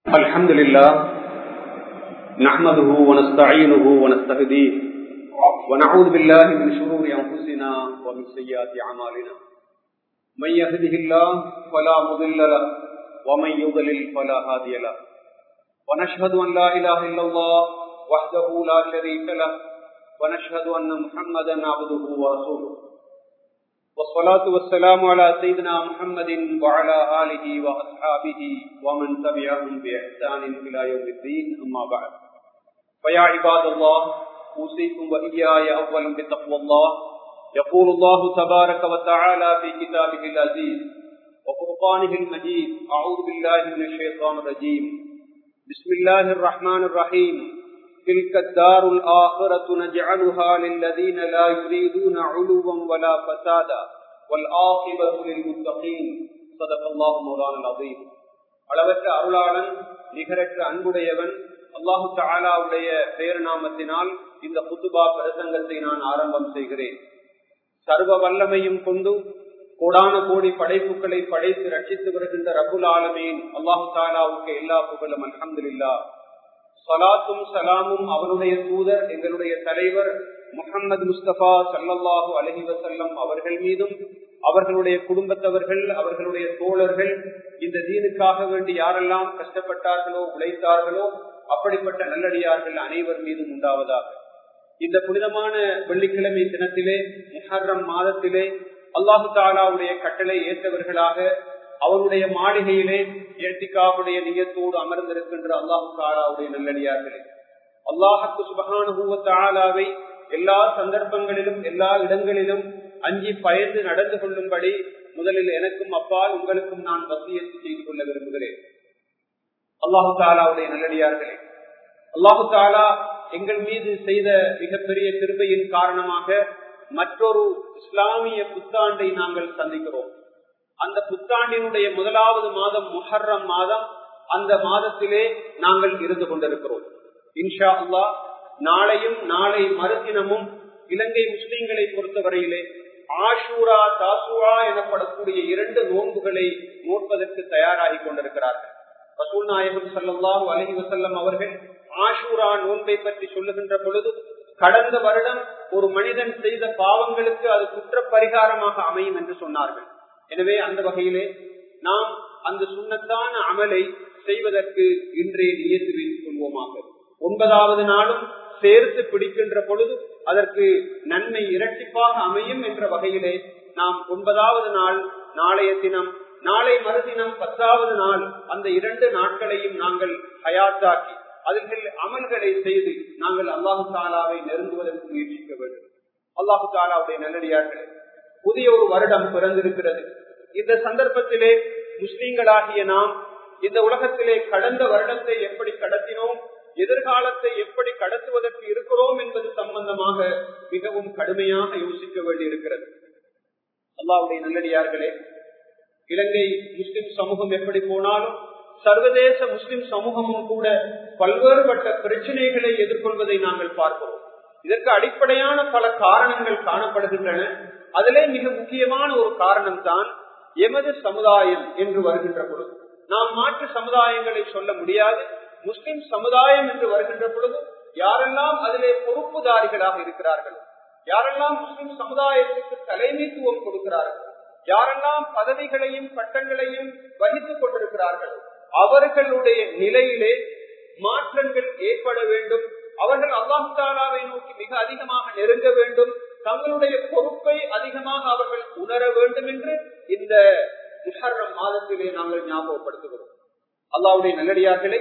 الحمد لله نحمده ونستعينه ونستهديه ونعوذ بالله من شرور أنفسنا ومن سيئات أعمالنا من يهده الله فلا مضل له ومن يضلل فلا هادي له ونشهد أن لا إله إلا الله وحده لا شريك له ونشهد أن محمدا عبده ورسوله والصلاة والسلام على سيدنا محمد وعلى آله وأصحابه ومن تبعهم بإحسان إلى يوم الدين أما بعد فيا عباد الله أوصيكم وإياي أولا بتقوى الله يقول الله تبارك وتعالى في كتابه العزيز وفرقانه المجيد أعوذ بالله من الشيطان الرجيم بسم الله الرحمن الرحيم تلك الدار الآخرة نجعلها للذين لا يريدون علوا ولا فسادا والآخبة للمتقين صدق الله مولانا العظيم அளவற்ற அருளாளன் நிகரற்ற அன்புடையவன் அல்லாஹு தாலாவுடைய பெயர் நாமத்தினால் இந்த புத்துபா பிரசங்கத்தை நான் ஆரம்பம் செய்கிறேன் சர்வ வல்லமையும் கொண்டு கோடான கோடி படைப்புகளை படைத்து ரட்சித்து வருகின்ற ரபுல் ஆலமீன் அல்லாஹு தாலாவுக்கு எல்லா புகழும் அலமதுல்லா சலாத்தும் சலாமும் அவருடைய தூதர் எங்களுடைய தலைவர் முகமது முஸ்தபா சல்லல்லாஹு அலஹி வசல்லம் அவர்கள் மீதும் அவர்களுடைய குடும்பத்தவர்கள் அவர்களுடைய தோழர்கள் இந்த தீனுக்காக வேண்டி யாரெல்லாம் கஷ்டப்பட்டார்களோ உழைத்தார்களோ அப்படிப்பட்ட நல்லடியார்கள் அனைவர் மீதும் உண்டாவதாக இந்த புனிதமான வெள்ளிக்கிழமை தினத்திலே முஹர்ரம் மாதத்திலே அல்லாஹு தாலாவுடைய கட்டளை ஏற்றவர்களாக அவருடைய மாளிகையிலே ஏத்திகாவுடைய நியத்தோடு அமர்ந்திருக்கின்ற அல்லாஹு தாலாவுடைய நல்லடியார்களே அல்லாஹத்து சுபகானுபவத்தாலாவை எல்லா சந்தர்ப்பங்களிலும் எல்லா இடங்களிலும் அஞ்சி பயந்து நடந்து கொள்ளும்படி முதலில் எனக்கும் அப்பால் உங்களுக்கும் நான் வசியத்து செய்து கொள்ள விரும்புகிறேன் அல்லாஹு தாலாவுடைய நல்லடியார்களே அல்லாஹு தாலா எங்கள் மீது செய்த மிகப்பெரிய திருமையின் காரணமாக மற்றொரு இஸ்லாமிய புத்தாண்டை நாங்கள் சந்திக்கிறோம் அந்த புத்தாண்டினுடைய முதலாவது மாதம் முஹர்ரம் மாதம் அந்த மாதத்திலே நாங்கள் இருந்து கொண்டிருக்கிறோம் இன்ஷா அல்லா நாளையும் நாளை மறுதினமும் இலங்கை முஸ்லிம்களை பொறுத்தவரையிலே ஆஷூரா தாசுரா எனப்படக்கூடிய இரண்டு நோன்புகளை நோட்பதற்கு தயாராகி கொண்டிருக்கிறார்கள் ரசூல் நாயகம் சல்லாஹூ அலஹி வசல்லம் அவர்கள் ஆஷூரா நோன்பை பற்றி சொல்லுகின்ற பொழுது கடந்த வருடம் ஒரு மனிதன் செய்த பாவங்களுக்கு அது குற்ற பரிகாரமாக அமையும் என்று சொன்னார்கள் எனவே அந்த வகையிலே நாம் அந்த சுண்ணத்தான அமலை செய்வதற்கு இன்றைய நியத்து வைத்துக் கொள்வோமாக ஒன்பதாவது நாளும் சேர்த்து பிடிக்கின்ற பொழுது அதற்கு நன்மை இரட்டிப்பாக அமையும் என்ற வகையிலே நாம் ஒன்பதாவது நாள் நாளைய தினம் நாளை மறுதினம் பத்தாவது நாள் அந்த இரண்டு நாட்களையும் நாங்கள் ஹயாத்தாக்கி அதில் அமல்களை செய்து நாங்கள் அல்லாஹு தாலாவை நெருங்குவதற்கு முயற்சிக்க வேண்டும் அல்லாஹு தாலாவுடைய நல்லடியார்களே புதிய ஒரு வருடம் பிறந்திருக்கிறது இந்த சந்தர்ப்பத்திலே முஸ்லீம்களாகிய நாம் இந்த உலகத்திலே கடந்த வருடத்தை எப்படி கடத்தினோம் எதிர்காலத்தை எப்படி கடத்துவதற்கு இருக்கிறோம் என்பது சம்பந்தமாக மிகவும் கடுமையாக யோசிக்க வேண்டி இருக்கிறது அல்லாவுடைய நல்லடியார்களே இலங்கை முஸ்லிம் சமூகம் எப்படி போனாலும் சர்வதேச முஸ்லிம் சமூகமும் கூட பல்வேறுபட்ட பிரச்சனைகளை எதிர்கொள்வதை நாங்கள் பார்க்கிறோம் இதற்கு அடிப்படையான பல காரணங்கள் காணப்படுகின்றன அதிலே மிக முக்கியமான ஒரு காரணம் தான் எமது சமுதாயம் என்று வருகின்ற பொழுது நாம் மாற்று சமுதாயங்களை சொல்ல முடியாது முஸ்லிம் சமுதாயம் என்று வருகின்ற பொழுது யாரெல்லாம் அதிலே பொறுப்புதாரிகளாக இருக்கிறார்கள் யாரெல்லாம் முஸ்லிம் சமுதாயத்துக்கு தலைமைத்துவம் கொடுக்கிறார்கள் யாரெல்லாம் பதவிகளையும் பட்டங்களையும் வகித்துக் கொண்டிருக்கிறார்கள் அவர்களுடைய நிலையிலே மாற்றங்கள் ஏற்பட வேண்டும் அவர்கள் அல்லாஹாலாவை நோக்கி மிக அதிகமாக நெருங்க வேண்டும் தங்களுடைய பொறுப்பை அதிகமாக அவர்கள் உணர வேண்டும் என்று இந்த முஹர்ரம் மாதத்திலே நாங்கள் ஞாபகப்படுத்துகிறோம் அல்லாவுடைய நல்லடியார்களே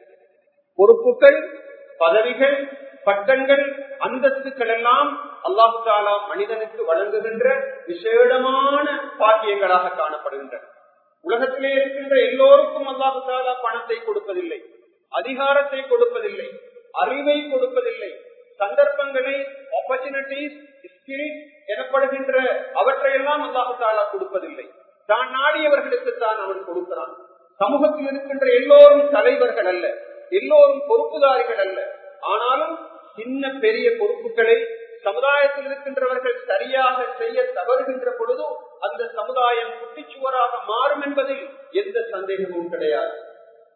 பொறுப்புகள் பதவிகள் பட்டங்கள் அந்தஸ்துக்கள் எல்லாம் அல்லாஹு தாலா மனிதனுக்கு வழங்குகின்ற விசேடமான பாக்கியங்களாக காணப்படுகின்றன உலகத்திலே இருக்கின்ற எல்லோருக்கும் அல்லாஹு தாலா பணத்தை கொடுப்பதில்லை அதிகாரத்தை கொடுப்பதில்லை அறிவை கொடுப்பதில்லை சந்தர்ப்பங்களை ஆப்பர்ச்சுனிட்டிஸ் ஸ்பிரிட் எனப்படுகின்ற அவற்றையெல்லாம் அல்லாஹு தாலா கொடுப்பதில்லை தான் நாடியவர்களுக்கு தான் அவன் கொடுக்கிறான் சமூகத்தில் இருக்கின்ற எல்லோரும் தலைவர்கள் அல்ல எல்லோரும் பொறுப்புதாரிகள் அல்ல ஆனாலும் சின்ன பெரிய பொறுப்புகளை சமுதாயத்தில் இருக்கின்றவர்கள் சரியாக செய்ய தவறுகின்ற பொழுது அந்த சமுதாயம் குட்டிச்சுவராக மாறும் என்பதில் எந்த சந்தேகமும் கிடையாது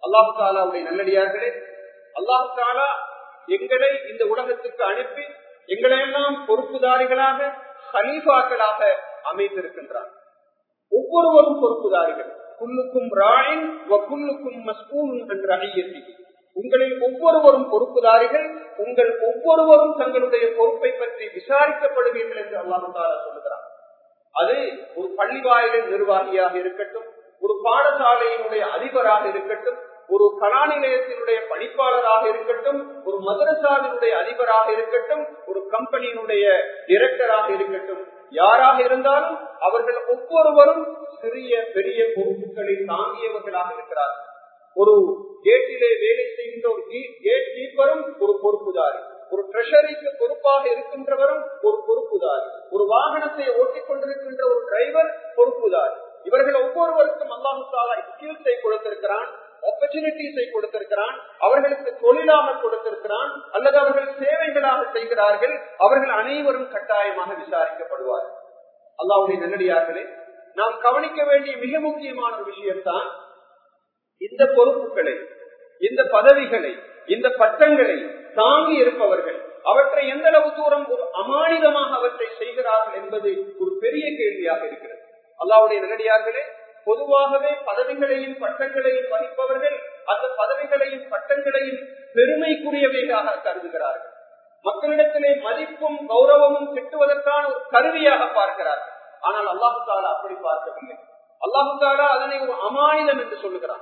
அல்லாஹு தாலாவுடைய நல்லடியார்களே அல்லாஹு தாலா எங்களை இந்த உலகத்துக்கு அனுப்பி எங்களை எல்லாம் பொறுப்புதாரிகளாக ஹலீஃபாக்களாக அமைத்திருக்கின்றார் ஒவ்வொருவரும் பொறுப்புதாரிகள் குல்லுக்கும் ராயின் குல்லுக்கும் மஸ்கூன் என்ற ஐயத்தி உங்களில் ஒவ்வொருவரும் பொறுப்புதாரிகள் உங்கள் ஒவ்வொருவரும் தங்களுடைய பொறுப்பை பற்றி விசாரிக்கப்படுவீர்கள் என்று அல்லாஹு தாலா சொல்லுகிறார் அது ஒரு பள்ளி வாயிலின் நிர்வாகியாக இருக்கட்டும் ஒரு பாடசாலையினுடைய அதிபராக இருக்கட்டும் ஒரு கலா நிலையத்தினுடைய பணிப்பாளராக இருக்கட்டும் ஒரு மதரசாவினுடைய அதிபராக இருக்கட்டும் ஒரு கம்பெனியினுடைய டிரெக்டராக இருக்கட்டும் யாராக இருந்தாலும் அவர்கள் ஒவ்வொருவரும் சிறிய பெரிய பொறுப்புகளை தாங்கியவர்களாக இருக்கிறார்கள் ஒரு கேட்டிலே வேலை செய்கின்ற ஒரு கேட் கீப்பரும் ஒரு பொறுப்புதாரி ஒரு ட்ரெஷரிக்கு பொறுப்பாக இருக்கின்றவரும் ஒரு பொறுப்புதாரி ஒரு வாகனத்தை ஓட்டிக் கொண்டிருக்கின்ற ஒரு டிரைவர் பொறுப்புதாரி இவர்கள் ஒவ்வொருவருக்கும் அல்லாஹு தாலா ஸ்கில்ஸை கொடுத்திருக்கிறான் ஆப்பர்ச்சுனிட்டிஸை கொடுத்திருக்கிறான் அவர்களுக்கு தொழிலாக கொடுத்திருக்கிறான் அல்லது அவர்கள் சேவைகளாக செய்கிறார்கள் அவர்கள் அனைவரும் கட்டாயமாக விசாரிக்கப்படுவார்கள் அல்லாவுடைய நல்லடியார்களே நாம் கவனிக்க வேண்டிய மிக முக்கியமான ஒரு விஷயம்தான் இந்த பொறுப்புகளை இந்த பதவிகளை இந்த பட்டங்களை தாங்கி இருப்பவர்கள் அவற்றை எந்த அளவு தூரம் ஒரு அமானிதமாக அவற்றை செய்கிறார்கள் என்பது ஒரு பெரிய கேள்வியாக இருக்கிறது அல்லாவுடைய நல்லடியார்களே பொதுவாகவே பதவிகளையும் பட்டங்களையும் வகிப்பவர்கள் அந்த பதவிகளையும் பட்டங்களையும் பெருமைக்குரியவையாக கருதுகிறார்கள் மக்களிடத்திலே மதிப்பும் கௌரவமும் கிட்டுவதற்கான ஒரு கருவியாக பார்க்கிறார்கள் ஆனால் அல்லாஹு தாலா அப்படி பார்க்கவில்லை அல்லாஹு தாலா அதனை ஒரு அமானிதம் என்று சொல்லுகிறான்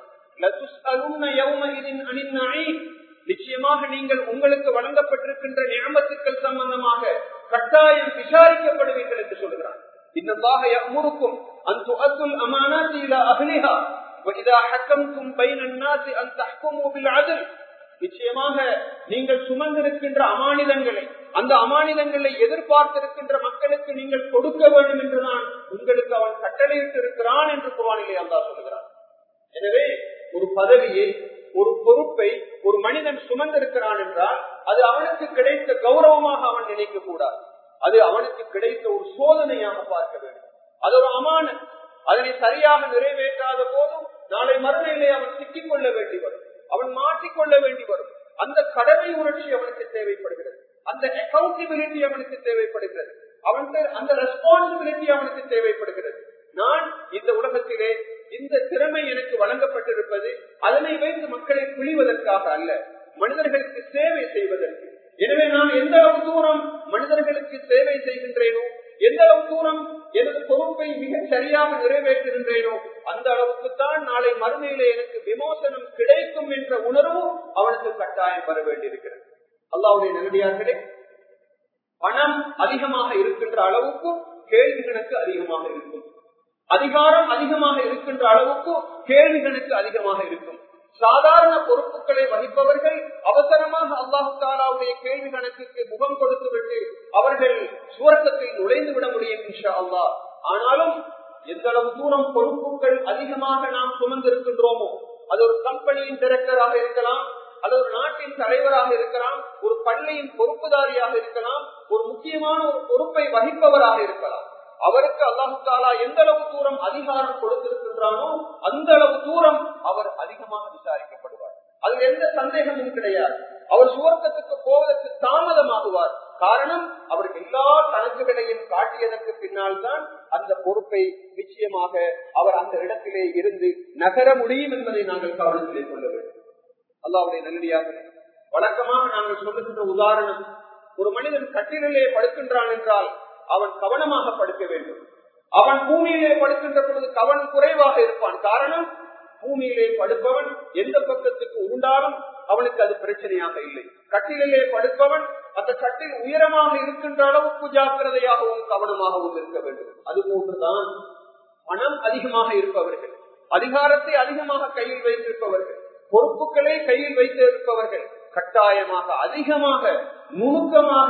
நிச்சயமாக நீங்கள் உங்களுக்கு வழங்கப்பட்டிருக்கின்ற நியமத்துக்கள் சம்பந்தமாக கட்டாயம் விசாரிக்கப்படுவீர்கள் என்று சொல்லுகிறான் இன்னமாக யமுருக்கும் அன் துஅத்துல் அமானாத்தி இலா அஹ்லிஹா وإذا حكمتم بين الناس أن تحكموا بالعدل நிச்சயமாக நீங்கள் சுமந்திருக்கின்ற அமானிதங்களை அந்த அமானிதங்களை எதிர்பார்த்திருக்கின்ற மக்களுக்கு நீங்கள் கொடுக்க வேண்டும் என்று நான் உங்களுக்கு அவன் கட்டளையிட்டு இருக்கிறான் என்று குரானிலே அல்லா சொல்லுகிறான் எனவே ஒரு பதவியை ஒரு பொறுப்பை ஒரு மனிதன் சுமந்திருக்கிறான் என்றால் அது அவனுக்கு கிடைத்த கௌரவமாக அவன் நினைக்க கூடாது அது அவனுக்கு கிடைத்த ஒரு சோதனையாக பார்க்க வேண்டும் அது ஒரு அமான அதனை சரியாக நிறைவேற்றாத போதும் நாளை மறுநிலை அவன் சிக்கிக் கொள்ள வேண்டி வரும் அவன் மாற்றிக்கொள்ள வேண்டி வரும் அந்த கடமை உணர்ச்சி அவனுக்கு தேவைப்படுகிறது அந்த அக்கௌண்டபிலிட்டி அவனுக்கு தேவைப்படுகிறது அவனுக்கு அந்த ரெஸ்பான்சிபிலிட்டி அவனுக்கு தேவைப்படுகிறது நான் இந்த உலகத்திலே இந்த திறமை எனக்கு வழங்கப்பட்டிருப்பது அதனை வைத்து மக்களை பிழிவதற்காக அல்ல மனிதர்களுக்கு சேவை செய்வதற்கு எனவே நான் எந்த அளவு தூரம் மனிதர்களுக்கு சேவை செய்கின்றேனோ எந்த அளவு தூரம் எனது பொறுப்பை மிக சரியாக நிறைவேற்றுகின்றேனோ அந்த அளவுக்கு தான் நாளை மறுமையிலே எனக்கு விமோசனம் கிடைக்கும் என்ற உணர்வும் அவனுக்கு கட்டாயம் வர வேண்டியிருக்கிறது அல்லாவுடைய நகடியார்களே பணம் அதிகமாக இருக்கின்ற அளவுக்கு கேள்விகளுக்கு அதிகமாக இருக்கும் அதிகாரம் அதிகமாக இருக்கின்ற அளவுக்கு கேள்விகளுக்கு அதிகமாக இருக்கும் சாதாரண பொறுப்புகளை வகிப்பவர்கள் அவசரமாக அல்லாஹு தாலாவுடைய கேள்வி கணக்குக்கு முகம் கொடுத்து விட்டு அவர்கள் சுவர்க்கத்தில் நுழைந்து விட முடியும் இன்ஷா அல்லா ஆனாலும் எந்த அளவு தூரம் பொறுப்புகள் அதிகமாக நாம் சுமந்திருக்கின்றோமோ அது ஒரு கம்பெனியின் டிரெக்டராக இருக்கலாம் அது ஒரு நாட்டின் தலைவராக இருக்கலாம் ஒரு பள்ளியின் பொறுப்புதாரியாக இருக்கலாம் ஒரு முக்கியமான ஒரு பொறுப்பை வகிப்பவராக இருக்கலாம் அவருக்கு அல்லாஹு தாலா எந்த அளவு தூரம் அதிகாரம் கொடுத்திருக்கின்றானோ அந்த அளவு தூரம் அவர் அதிகமாக விசாரிக்கப்படுவார் அதில் எந்த சந்தேகமும் கிடையாது அவர் சுவர்க்கத்துக்கு போவதற்கு தாமதமாகுவார் காரணம் அவர் எல்லா கணக்குகளையும் காட்டியதற்கு பின்னால் தான் அந்த பொறுப்பை நிச்சயமாக அவர் அந்த இடத்திலே இருந்து நகர முடியும் என்பதை நாங்கள் கவனத்திலே கொள்ள வேண்டும் அல்லாவுடைய நல்லடியாக வழக்கமாக நாங்கள் சொல்லுகின்ற உதாரணம் ஒரு மனிதன் கட்டிலே படுக்கின்றான் என்றால் அவன் கவனமாக படுக்க வேண்டும் அவன் பூமியிலே படுக்கின்ற பொழுது கவனம் குறைவாக இருப்பான் காரணம் பூமியிலே படுப்பவன் எந்த பக்கத்துக்கு உண்டாலும் அவனுக்கு அது பிரச்சனையாக இல்லை கட்டிலே படுப்பவன் அந்த கட்டில் உயரமாக இருக்கின்ற அளவுக்கு ஜாக்கிரதையாகவும் கவனமாகவும் இருக்க வேண்டும் அது போன்றுதான் பணம் அதிகமாக இருப்பவர்கள் அதிகாரத்தை அதிகமாக கையில் வைத்திருப்பவர்கள் பொறுப்புகளை கையில் வைத்திருப்பவர்கள் கட்டாயமாக அதிகமாக நுணுக்கமாக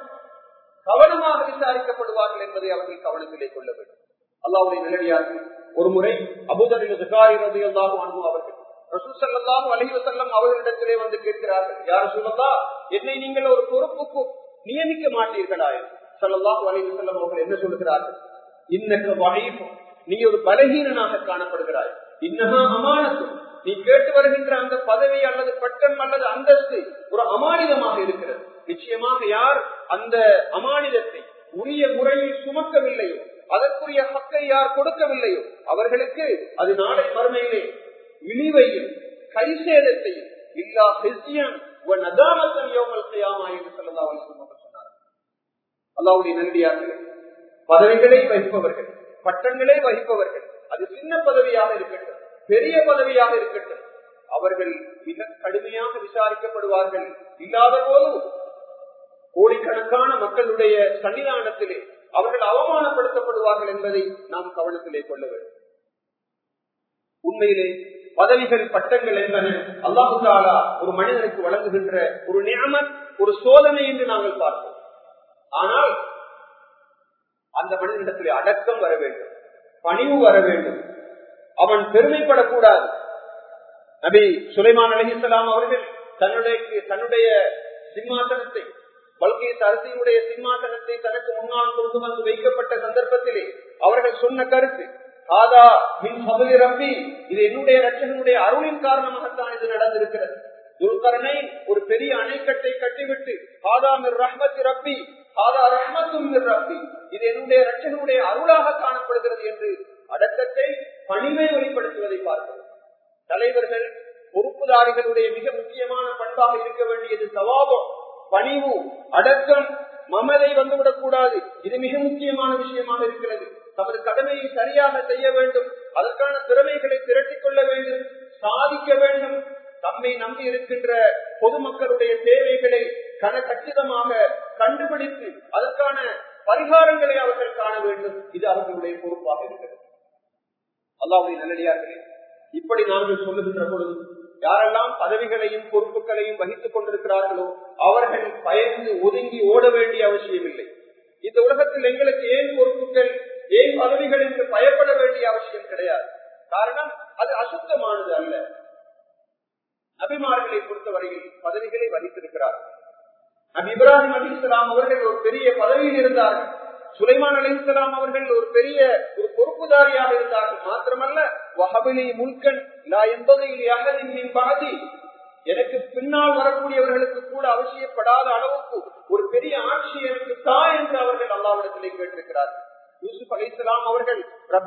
கவனமாக விசாரிக்கப்படுவார்கள் என்பதை அவர்கள் கவனத்திலே கொள்ள வேண்டும் அல்லாவுடைய நிலடியார்கள் ஒரு முறை அபுதரின் அவர்கள் ரசூசல்லாஹு அலைவசல்லம் அவர்களிடத்திலே வந்து கேட்கிறார்கள் யார் சொல்லலா என்னை நீங்கள் ஒரு பொறுப்புக்கு நியமிக்க மாட்டீர்களா சொல்லல்லாஹு அலைவசல்லம் அவர்கள் என்ன சொல்லுகிறார்கள் இன்னக்கு வாய்ப்பு நீ ஒரு பலகீனனாக காணப்படுகிறாய் இன்னகா அமானத்தும் நீ கேட்டு வருகின்ற அந்த பதவி அல்லது பட்டம் அல்லது அந்தஸ்து ஒரு அமானிதமாக இருக்கிறது நிச்சயமாக யார் அந்த அமானிதத்தை உரிய முறையில் சுமக்கவில்லையோ அதற்குரிய ஹக்கை யார் கொடுக்கவில்லையோ அவர்களுக்கு அது நாளை மறுமையிலே இழிவையும் கைசேதத்தையும் இல்லா ஹெசியம் நதாமத்தன் யோமல் செய்யாமா என்று சொல்லலாம் சொன்னார் அல்லாவுடைய நன்றியார்கள் பதவிகளை வகிப்பவர்கள் பட்டங்களை வகிப்பவர்கள் அது சின்ன பதவியாக இருக்கட்டும் பெரிய பதவியாக இருக்கட்டும் அவர்கள் மிக கடுமையாக விசாரிக்கப்படுவார்கள் இல்லாத போது கோடிக்கணக்கான மக்களுடைய சன்னிதானத்திலே அவர்கள் அவமானப்படுத்தப்படுவார்கள் என்பதை நாம் கவனத்திலே கொள்ள வேண்டும் உண்மையிலே பதவிகள் பட்டங்கள் என்பன அல்லாஹு தாலா ஒரு மனிதனுக்கு வழங்குகின்ற ஒரு நியமன் ஒரு சோதனை என்று நாங்கள் பார்ப்போம் ஆனால் அந்த மனிதனிடத்திலே அடக்கம் வர வேண்டும் பணிவு வர வேண்டும் அவன் பெருமைப்படக்கூடாது நபி சுலைமான் அலிஹிஸ்லாம் அவர்கள் தன்னுடைய தன்னுடைய சிம்மாசனத்தை பல்கேஸ் அரசியுடைய சிம்மாசனத்தை தனக்கு முன்னால் கொண்டு வந்து வைக்கப்பட்ட சந்தர்ப்பத்திலே அவர்கள் சொன்ன கருத்து ஆதா மின் சபலி ரப்பி இது என்னுடைய ரட்சகனுடைய அருளின் காரணமாகத்தான் இது நடந்திருக்கிறது துல்கரனை ஒரு பெரிய அணைக்கட்டை கட்டிவிட்டு ஆதா மிர் ரஹ்மத்தி ரப்பி ஆதா ரஹ்மத்தும் மிர் ரப்பி இது என்னுடைய ரட்சகனுடைய அருளாக காணப்படுகிறது என்று அடக்கத்தை பணிவை வெளிப்படுத்துவதை பார்க்கிறோம் தலைவர்கள் பொறுப்புதாரிகளுடைய மிக முக்கியமான பண்பாக இருக்க வேண்டியது சவாபம் பணிவு அடக்கம் மமதை வந்துவிடக் கூடாது இது மிக முக்கியமான விஷயமாக இருக்கிறது தமது கடமையை சரியாக செய்ய வேண்டும் அதற்கான திறமைகளை திரட்டிக் கொள்ள வேண்டும் சாதிக்க வேண்டும் தம்மை நம்பி இருக்கின்ற பொதுமக்களுடைய தேவைகளை கன கச்சிதமாக கண்டுபிடித்து அதற்கான பரிகாரங்களை அவர்கள் காண வேண்டும் இது அவர்களுடைய பொறுப்பாக இருக்கிறது அல்லாவுடைய நல்லடியார்களே இப்படி நாங்கள் சொல்லுகின்ற பொழுது யாரெல்லாம் பதவிகளையும் பொறுப்புகளையும் வகித்துக் கொண்டிருக்கிறார்களோ அவர்கள் பயந்து ஒதுங்கி ஓட வேண்டிய அவசியம் இல்லை இந்த உலகத்தில் எங்களுக்கு ஏன் பொறுப்புகள் ஏன் பதவிகள் என்று பயப்பட வேண்டிய அவசியம் கிடையாது காரணம் அது அசுத்தமானது அல்ல நபிமார்களை பொறுத்தவரையில் பதவிகளை வகித்திருக்கிறார்கள் நபி இப்ராஹிம் அலி இஸ்லாம் அவர்கள் ஒரு பெரிய பதவியில் இருந்தார்கள் சுலைமான் அலி இஸ்லாம் அவர்கள் ஒரு பெரிய ஒரு பொறுப்புதாரியாக இருந்தார்கள் மாத்திரமல்ல வஹபிலி முல்கன் லா என்பதையில் பாதி எனக்கு பின்னால் வரக்கூடியவர்களுக்கு கூட அவசியப்படாத அளவுக்கு ஒரு பெரிய ஆட்சி எனக்கு தா என்று அவர்கள் அல்லாவிடத்திலே கேட்டிருக்கிறார்கள் யூசுப் அலி இஸ்லாம் அவர்கள்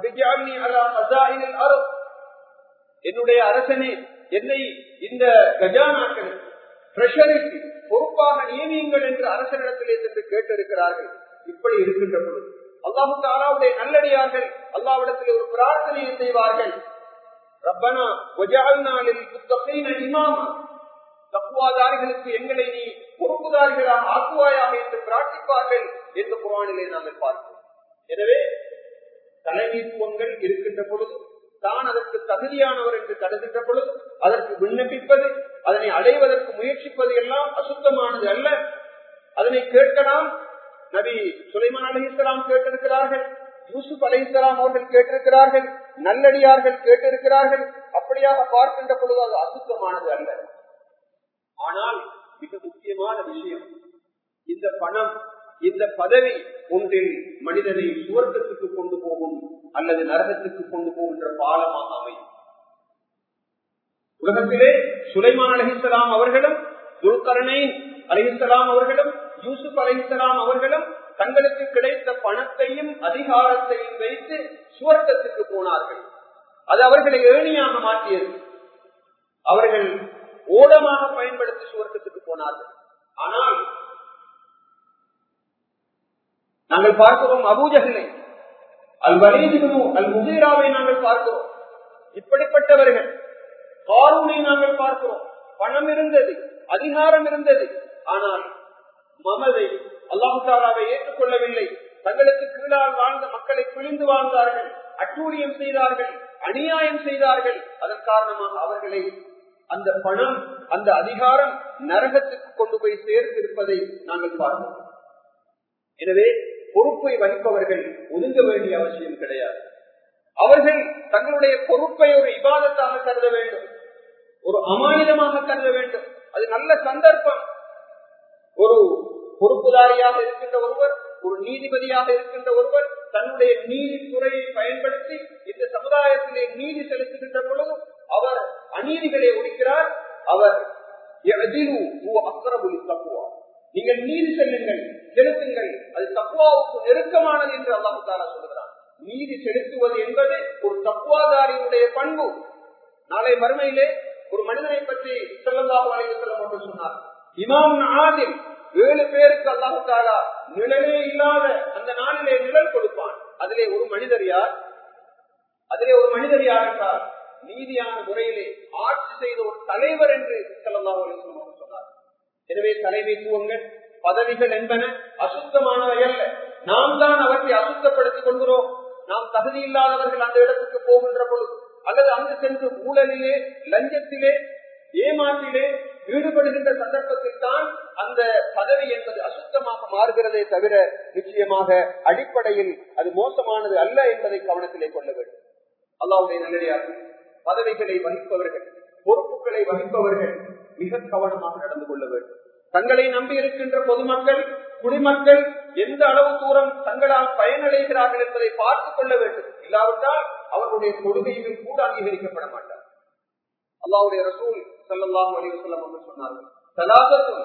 என்னுடைய அரசனே என்னை இந்த கஜானாக்கள் ட்ரெஷரிக்கு பொறுப்பாக நியமியுங்கள் என்று அரசனிடத்திலே சென்று கேட்டிருக்கிறார்கள் இப்படி இருக்கின்ற பொழுது அல்லாஹு தாலாவுடைய நல்லடியார்கள் அல்லாவிடத்தில் ஒரு பிரார்த்தனையை செய்வார்கள் ரப்பனா ஒஜாலில் புத்தகைன இமாமா தப்புவாதாரிகளுக்கு எங்களை நீ பொறுப்புதாரிகளாக ஆக்குவாயாக என்று பிரார்த்திப்பார்கள் என்று குரானிலே நாங்கள் பார்க்கிறோம் எனவே தலைமைத்துவங்கள் இருக்கின்ற பொழுது தான் அதற்கு தகுதியானவர் என்று கருதுகின்ற பொழுது அதற்கு விண்ணப்பிப்பது அதனை அடைவதற்கு முயற்சிப்பது எல்லாம் அசுத்தமானது அல்ல அதனை கேட்கலாம் நபி சுலைமான் அலி இஸ்லாம் கேட்டிருக்கிறார்கள் யூசுப் அலி இஸ்லாம் அவர்கள் கேட்டிருக்கிறார்கள் நல்லடியார்கள் கேட்டிருக்கிறார்கள் அப்படியாக பார்க்கின்ற பொழுது அது அசுத்தமானது அல்ல ஆனால் மிக முக்கியமான விஷயம் இந்த பணம் இந்த பதவி ஒன்றில் மனிதனை சுவர்க்கத்துக்கு கொண்டு போகும் அல்லது நரகத்துக்கு கொண்டு போகின்ற பாலமாக அமையும் உலகத்திலே சுலைமான் அலஹிசலாம் அவர்களும் துல்கரனை அலஹிசலாம் அவர்களும் யூசுப் அலஹிசலாம் அவர்களும் தங்களுக்கு கிடைத்த பணத்தையும் அதிகாரத்தையும் வைத்து சுவர்க்கத்துக்கு போனார்கள் அது அவர்களை ஏணியாக மாற்றியது அவர்கள் ஓடமாக பயன்படுத்தி சுவர்க்கத்துக்கு போனார்கள் ஆனால் நாங்கள் பார்க்கிறோம் அபூஜகனை அல் வலீதிபு அல் முகீராவை நாங்கள் பார்க்கிறோம் இப்படிப்பட்டவர்கள் காரூனை நாங்கள் பார்க்கிறோம் பணம் இருந்தது அதிகாரம் இருந்தது ஆனால் மமதை அல்லாஹாலாவை ஏற்றுக்கொள்ளவில்லை தங்களுக்கு கீழால் வாழ்ந்த மக்களை பிழிந்து வாழ்ந்தார்கள் அட்டூழியம் செய்தார்கள் அநியாயம் செய்தார்கள் அதன் காரணமாக அவர்களை அந்த பணம் அந்த அதிகாரம் நரகத்துக்கு கொண்டு போய் சேர்த்திருப்பதை நாங்கள் பார்க்கிறோம் எனவே பொறுப்பை வகிப்பவர்கள் ஒதுங்க வேண்டிய அவசியம் கிடையாது அவர்கள் தங்களுடைய பொறுப்பை ஒரு இபாதத்தாக கருத வேண்டும் ஒரு அமானிதமாக கருத வேண்டும் அது நல்ல சந்தர்ப்பம் ஒரு பொறுப்புதாரியாக இருக்கின்ற ஒருவர் ஒரு நீதிபதியாக இருக்கின்ற ஒருவர் தன்னுடைய நீதித்துறையை பயன்படுத்தி இந்த சமுதாயத்திலே நீதி செலுத்துகின்ற பொழுது அவர் அநீதிகளை ஒழிக்கிறார் அவர் நீங்கள் நீதி செல்லுங்கள் செலுத்துங்கள் அது தக்குவாவுக்கு நெருக்கமானது என்று அல்லாஹு தாரா சொல்லுகிறார் நீதி செலுத்துவது என்பது ஒரு தக்குவாதாரியுடைய பண்பு நாளை மறுமையிலே ஒரு மனிதனை பற்றி செல்லந்தாக அலைவசல்லம் என்று சொன்னார் இமாம் ஆதில் ஏழு பேருக்கு அல்லாஹு தாலா நிழலே இல்லாத அந்த நாளிலே நிழல் கொடுப்பான் அதிலே ஒரு மனிதர் யார் அதிலே ஒரு மனிதர் யார் என்றால் நீதியான முறையிலே ஆட்சி செய்த ஒரு தலைவர் என்று செல்லந்தாக அலைவசல்லம் சொன்னார் எனவே தலைமைத்துவங்கள் பதவிகள் என்பன அசுத்தமானவை அல்ல நாம் தான் அவற்றை அசுத்தப்படுத்திக் கொள்கிறோம் நாம் தகுதி இல்லாதவர்கள் அந்த இடத்துக்கு போகின்ற பொழுது அல்லது அங்கு சென்று ஊழலிலே லஞ்சத்திலே ஏமாற்றிலே ஈடுபடுகின்ற சந்தர்ப்பத்தில் தான் அந்த பதவி என்பது அசுத்தமாக மாறுகிறதே தவிர நிச்சயமாக அடிப்படையில் அது மோசமானது அல்ல என்பதை கவனத்திலே கொள்ள வேண்டும் அல்லாவுடைய நல்லடியார்கள் பதவிகளை வகிப்பவர்கள் பொறுப்புகளை வகிப்பவர்கள் மிக கவனமாக நடந்து கொள்ள வேண்டும் தங்களை நம்பி இருக்கின்ற பொதுமக்கள் குடிமக்கள் எந்த அளவு தூரம் தங்களால் பயனடைகிறார்கள் என்பதை பார்த்துக் கொள்ள வேண்டும் இல்லாவிட்டால் அவர்களுடைய கொள்கையில் கூட அங்கீகரிக்கப்பட மாட்டார் அல்லாவுடைய ரசூல் சல்லாஹூ அலிவசல்லம் என்று சொன்னார்கள்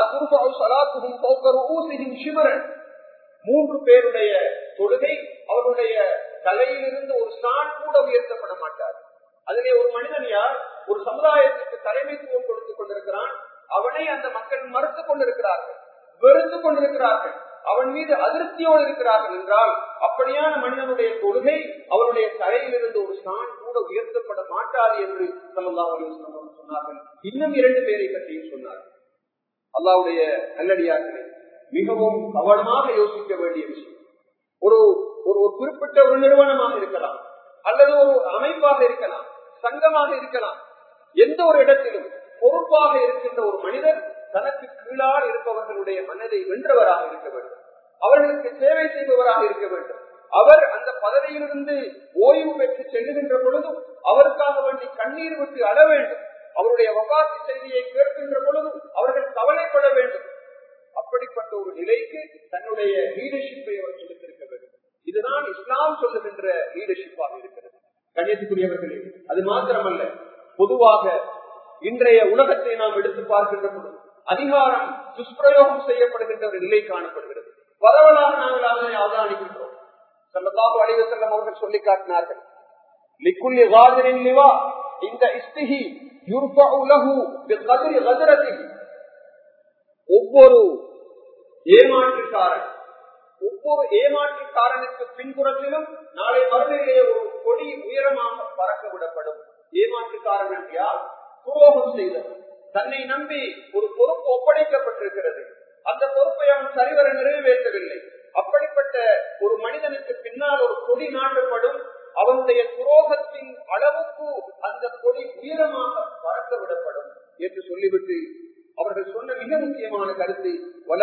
மூன்று பேருடைய தொழுகை அவருடைய தலையிலிருந்து ஒரு ஸ்டான் கூட உயர்த்தப்பட மாட்டார் அதிலே ஒரு மனிதன் யார் ஒரு சமுதாயத்திற்கு தலைமைத்துவம் கொடுத்துக் கொண்டிருக்கிறான் அவனை அந்த மக்கள் மறுத்துக் கொண்டிருக்கிறார்கள் வெறுத்து கொண்டிருக்கிறார்கள் அவன் மீது அதிருப்தியோடு இருக்கிறார்கள் என்றால் அப்படியான மனிதனுடைய கொள்கை அவருடைய தலையிலிருந்து ஒரு ஸ்டான் கூட உயர்த்தப்பட மாட்டாது என்று சொன்னார்கள் இன்னும் இரண்டு பேரை பற்றியும் சொன்னார்கள் அல்லாவுடைய நல்லடியார்களை மிகவும் கவனமாக யோசிக்க வேண்டிய விஷயம் ஒரு ஒரு குறிப்பிட்ட ஒரு நிறுவனமாக இருக்கலாம் அல்லது ஒரு அமைப்பாக இருக்கலாம் சங்கமாக இருக்கலாம் எந்த ஒரு இடத்திலும் பொறுப்பாக இருக்கின்ற ஒரு மனிதர் தனக்கு கீழால் இருப்பவர்களுடைய மனதை வென்றவராக இருக்க வேண்டும் அவர்களுக்கு சேவை செய்பவராக இருக்க வேண்டும் அவர் அந்த பதவியிலிருந்து ஓய்வு பெற்று செல்லுகின்ற பொழுதும் அவருக்காக வேண்டி கண்ணீர் விட்டு அழ வேண்டும் அவருடைய வகாசி செய்தியை கேட்கின்ற பொழுதும் அவர்கள் கவலைப்பட வேண்டும் அப்படிப்பட்ட ஒரு நிலைக்கு தன்னுடைய லீடர்ஷிப்பை அவர் எடுத்திருக்க வேண்டும் இதுதான் இஸ்லாம் சொல்லுகின்ற லீடர்ஷிப்பாக இருக்கிறது கண்ணியத்துக்குரியவர்களே அது மாத்திரமல்ல பொதுவாக இன்றைய உலகத்தை நாம் எடுத்து பார்க்கின்ற பொழுது அதிகாரம் துஷ்பிரயோகம் செய்யப்படுகின்ற ஒரு நிலை காணப்படுகிறது பரவலாக நாங்கள் அதனை அவதானிக்கின்றோம் சல்லல்லாஹு அலைஹி வஸல்லம் அவர்கள் சொல்லி காட்டினார்கள் லிக்குல்லி காதிரின் லிவா இந்த இஸ்திஹி யுர்ஃபஉ லஹு பிகத்ரி கத்ரத்திஹி ஒவ்வொரு ஏமாற்றுக்காரன் ஒவ்வொரு ஏமாற்றுக்காரனுக்கு பின்புறத்திலும் நாளை மறுமையிலே ஒரு கொடி உயரமாக பறக்க விடப்படும் ஏமாற்றுக்காரன் யார் துரோகம் செய்தவர் தன்னை நம்பி ஒரு பொறுப்பு ஒப்படைக்கப்பட்டிருக்கிறது அந்த பொறுப்பை அவன் சரிவர நிறைவேற்றவில்லை அப்படிப்பட்ட ஒரு மனிதனுக்கு பின்னால் ஒரு கொடி நாட்டப்படும் அவனுடைய துரோகத்தின் அளவுக்கு அந்த கொடி உயரமாக பறக்க விடப்படும் என்று சொல்லிவிட்டு அவர்கள் சொன்ன மிக முக்கியமான கருத்து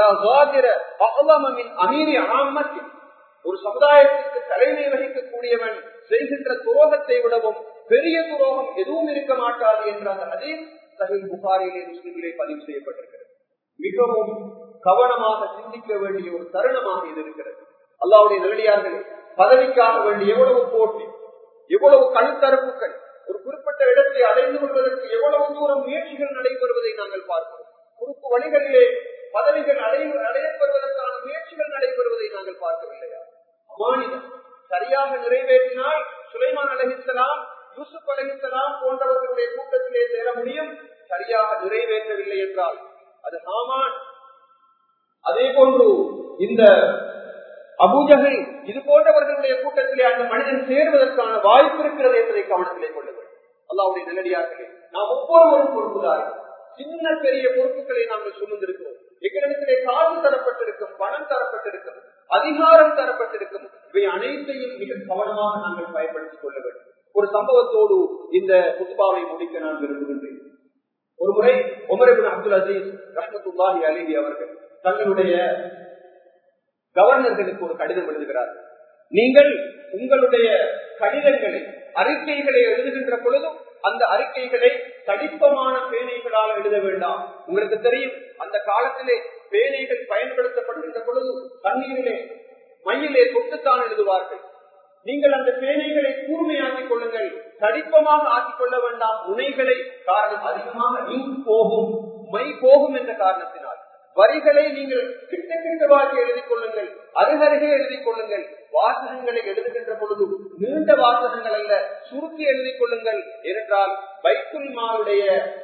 அமீரி ஆமத்தில் ஒரு சமுதாயத்திற்கு தலைமை வகிக்கக்கூடியவன் செய்கின்ற துரோகத்தை விடவும் பெரிய துரோகம் எதுவும் இருக்க மாட்டாது என்ற அந்த அதே சகில் புகாரிலே முஸ்லிமிலே பதிவு செய்யப்பட்டிருக்கிறது மிகவும் கவனமாக சிந்திக்க வேண்டிய ஒரு தருணமாக இது இருக்கிறது அல்லாவுடைய நல்லடியார்களே பதவிக்காக வேண்டிய எவ்வளவு போட்டி எவ்வளவு கழுத்தரப்புகள் ஒரு குறிப்பிட்ட இடத்தை அடைந்து கொள்வதற்கு எவ்வளவு தூரம் முயற்சிகள் நடைபெறுவதை நாங்கள் பார்க்கிறோம் குறுக்கு வழிகளிலே பதவிகள் அடை அடையப்படுவதற்கான முயற்சிகள் நடைபெறுவதை நாங்கள் பார்க்கவில்லையா அமானிதம் சரியாக நிறைவேற்றினால் சுலைமான் அலஹிசலாம் யூசுப் அலஹிசலாம் போன்றவர்களுடைய கூட்டத்திலே சேர முடியும் சரியாக நிறைவேற்றவில்லை என்றால் அது ஹாமான் அதே போன்று இந்த அபூஜகை இது போன்றவர்களுடைய கூட்டத்திலே அந்த மனிதன் சேருவதற்கான வாய்ப்பு இருக்கிறது என்பதை கவனத்திலே கொள்ள வேண்டும் அல்லாவுடைய நல்லடியார்களே நாம் ஒவ்வொருவரும் பொறுப்புதார்கள் சின்ன பெரிய பொறுப்புகளை நாங்கள் சுமந்திருக்கிறோம் எங்களிடத்திலே காசு தரப்பட்டிருக்கும் பணம் தரப்பட்டிருக்கும் அதிகாரம் தரப்பட்டிருக்கும் இவை அனைத்தையும் மிக கவனமாக நாங்கள் பயன்படுத்திக் கொள்ள வேண்டும் ஒரு சம்பவத்தோடு இந்த புத்பாவை முடிக்க நான் விரும்புகின்றேன் ஒரு முறை உமரபின் அப்துல் அசீஸ் ரஹமத்துல்லாஹி அலிஹி அவர்கள் தங்களுடைய கவர்னர்களுக்கு ஒரு கடிதம் எழுதுகிறார்கள் நீங்கள் உங்களுடைய கடிதங்களை அறிக்கைகளை எழுதுகின்ற பொழுதும் அந்த அறிக்கைகளை தடிப்பமான பேனைகளால் எழுத வேண்டாம் உங்களுக்கு தெரியும் அந்த காலத்திலே பேனைகள் பயன்படுத்தப்படுகின்ற பொழுது தண்ணீரிலே மையிலே தொட்டுத்தான் எழுதுவார்கள் நீங்கள் அந்த பேனைகளை கூர்மையாக்கிக் கொள்ளுங்கள் தடிப்பமாக ஆக்கிக் கொள்ள வேண்டாம் முனைகளை காரணம் அதிகமாக இங்க் போகும் மை போகும் என்ற காரணத்தினால் வரிகளை நீங்கள் கிட்ட கிட்டவாக எழுதிக் கொள்ளுங்கள் அருகருகே எழுதிக் கொள்ளுங்கள் வாசகங்களை எழுதுகின்ற பொழுது நீண்ட வாசகங்கள் அல்ல சுருக்கி எழுதிக் கொள்ளுங்கள் ஏனென்றால் பைக்குல் மாவுடைய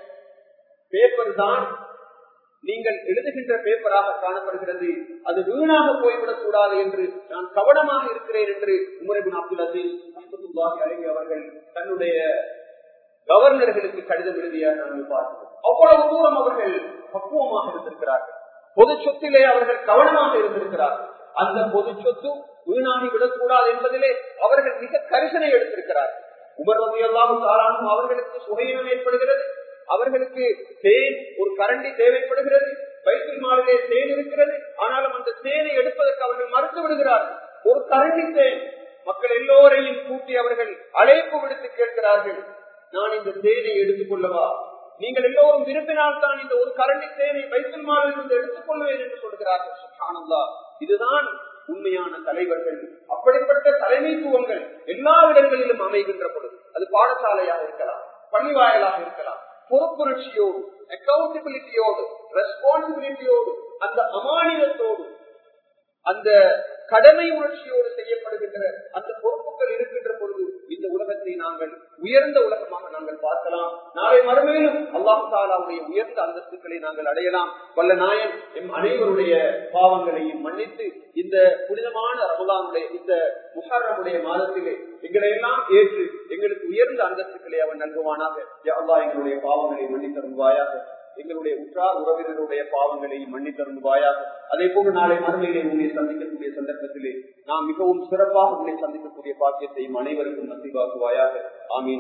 பேப்பர் தான் நீங்கள் எழுதுகின்ற பேப்பராக காணப்படுகிறது அது வீணாக போய்விடக் கூடாது என்று நான் கவனமாக இருக்கிறேன் என்று உமரபின் அப்துல் அசீஸ் அஹமதுல்லாஹி அலஹி அவர்கள் தன்னுடைய கவர்னர்களுக்கு கடிதம் எழுதிய நாங்கள் பார்க்கிறோம் அவ்வளவு தூரம் அவர்கள் பக்குவமாக இருந்திருக்கிறார்கள் பொது சொத்திலே அவர்கள் கவனமாக இருந்திருக்கிறார்கள் அந்த பொது சொத்து வீணாகி விடக்கூடாது என்பதிலே அவர்கள் மிக கரிசனை எடுத்திருக்கிறார்கள் உமர் ரவியல்லாவும் தாரானும் அவர்களுக்கு சுகையினம் ஏற்படுகிறது அவர்களுக்கு தேன் ஒரு கரண்டி தேவைப்படுகிறது பைக்கில் மாலிலே தேன் இருக்கிறது ஆனாலும் அந்த தேனை எடுப்பதற்கு அவர்கள் மறுத்து விடுகிறார்கள் ஒரு கரண்டி தேன் மக்கள் எல்லோரையும் கூட்டி அவர்கள் அழைப்பு விடுத்து கேட்கிறார்கள் நான் இந்த தேனை எடுத்துக் கொள்ளவா நீங்கள் எல்லோரும் விரும்பினால் தான் இந்த ஒரு கரண்டி தேனை பைக்கில் மாலில் இருந்து எடுத்துக் கொள்வேன் என்று சொல்கிறார்கள் சுகானந்தா இதுதான் உண்மையான தலைவர்கள் அப்படிப்பட்ட தலைமைத்துவங்கள் எல்லா இடங்களிலும் அமைகின்ற பொழுது அது பாடசாலையாக இருக்கலாம் பள்ளி வாயிலாக இருக்கலாம் பொறுப்புணர்ச்சியோடு அக்கௌண்டபிலிட்டியோடு ரெஸ்பான்சிபிலிட்டியோடு அந்த அமானியத்தோடு அந்த கடமை உணர்ச்சியோடு செய்யப்படுகின்ற அந்த பொறுப்புகள் இருக்கின்ற பொழுது இந்த உலகத்தை நாங்கள் உயர்ந்த உலகமாக நாங்கள் பார்க்கலாம் நாளை மறுமையிலும் அல்லாஹு தாலாவுடைய உயர்ந்த அந்தஸ்துக்களை நாங்கள் அடையலாம் வல்ல நாயன் எம் அனைவருடைய பாவங்களையும் மன்னித்து இந்த புனிதமான ரமலானுடைய இந்த முஹர்ரமுடைய மாதத்திலே எங்களை எல்லாம் ஏற்று எங்களுக்கு உயர்ந்த அந்தஸ்துக்களை அவன் நல்குவானாக அல்லா எங்களுடைய பாவங்களை மன்னித்தருவாயாக எங்களுடைய உற்றார் உறவினருடைய பாவங்களை மன்னித்தருவாயாக அதே போல நாளை மறுமையிலே உங்களை சந்திக்கக்கூடிய சந்தர்ப்பத்திலே நாம் மிகவும் சிறப்பாக உங்களை சந்திக்கக்கூடிய பாக்கியத்தை அனைவருக்கும் நசிவாக்குவாயாக ஆமீன்